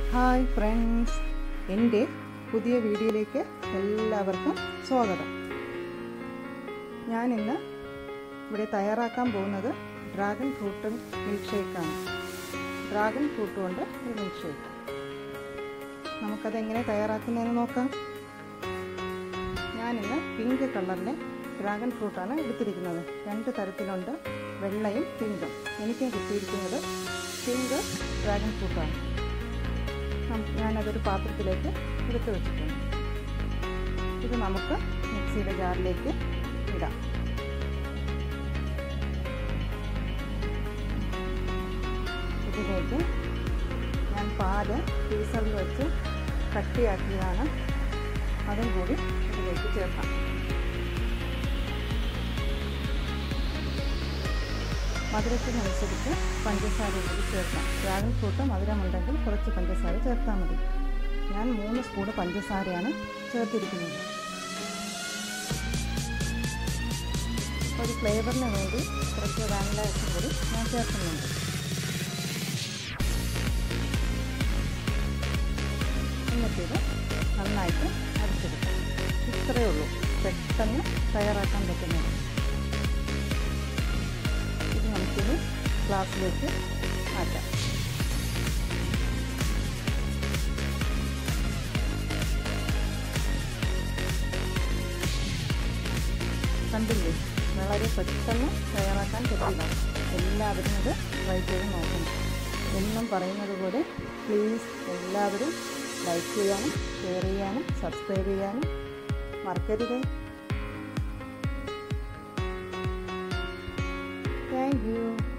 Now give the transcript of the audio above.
hi friends എൻ്റെ പുതിയ വീഡിയോയിലേക്ക് എല്ലാവർക്കും സ്വാഗതം ഞാനിന്ന് ഇവിടെ തയ്യാറാക്കാൻ പോകുന്നത് ഡ്രാഗൺ ഫ്രൂട്ട് മിൽക്ക് ഷേക്കാണ് ഡ്രാഗൺ ഫ്രൂട്ട് കൊണ്ട് ഒരു മിൽക്ക് ഷേക്ക് നമുക്കതെങ്ങനെ തയ്യാറാക്കുന്നതെന്ന് നോക്കാം ഞാനിന്ന് പിങ്ക് കളറിലെ ഡ്രാഗൺ ഫ്രൂട്ടാണ് എടുത്തിരിക്കുന്നത് രണ്ട് തരത്തിലുണ്ട് വെള്ളയും പിങ്കും എനിക്ക് കിട്ടിയിരിക്കുന്നത് പിങ്ക് ഡ്രാഗൺ ഫ്രൂട്ടാണ് ഞാനതൊരു പാത്രത്തിലേക്ക് എടുത്തു വെച്ചിട്ടുണ്ട് ഇത് നമുക്ക് മിക്സിയുടെ ജാറിലേക്ക് ഇടാം ഇതിലേക്ക് ഞാൻ പാല് ഫ്രീസറിൽ വെച്ച് കട്ടിയാക്കിയതാണ് അതും കൂടി ഇതിലേക്ക് ചേർക്കാം മധുരത്തിനനുസരിച്ച് പഞ്ചസാര കൂടി ചേർക്കാം ഡ്രാഗൺ ഫ്രൂട്ട് മധുരമുണ്ടെങ്കിൽ കുറച്ച് പഞ്ചസാര ചേർത്താൽ മതി ഞാൻ മൂന്ന് സ്പൂൺ പഞ്ചസാരയാണ് ചേർത്തിരിക്കുന്നത് ഒരു ഫ്ലേവറിന് വേണ്ടി കുറച്ച് വാനില ഐസും കൂടി ഞാൻ ചേർക്കുന്നുണ്ട് എന്നിട്ടിത് നന്നായിട്ട് അരച്ചെടുക്കാം ഇത്രയേ ഉള്ളൂ പെട്ടെന്ന് തയ്യാറാക്കാൻ പറ്റുന്നത് ഇത് നമുക്കിത് ഗ്ലാസ്സിലേക്ക് മാറ്റാം കണ്ടില്ലേ വളരെ പെട്ടെന്ന് തയ്യാറാക്കാൻ പറ്റില്ല എല്ലാവരും ഇത് ട്രൈ ചെയ്ത് നോക്കണം എന്നും പറയുന്നത് പോലെ പ്ലീസ് എല്ലാവരും ലൈക്ക് ചെയ്യാനും ഷെയർ ചെയ്യാനും സബ്സ്ക്രൈബ് ചെയ്യാനും മറക്കരുത് താങ്ക് യു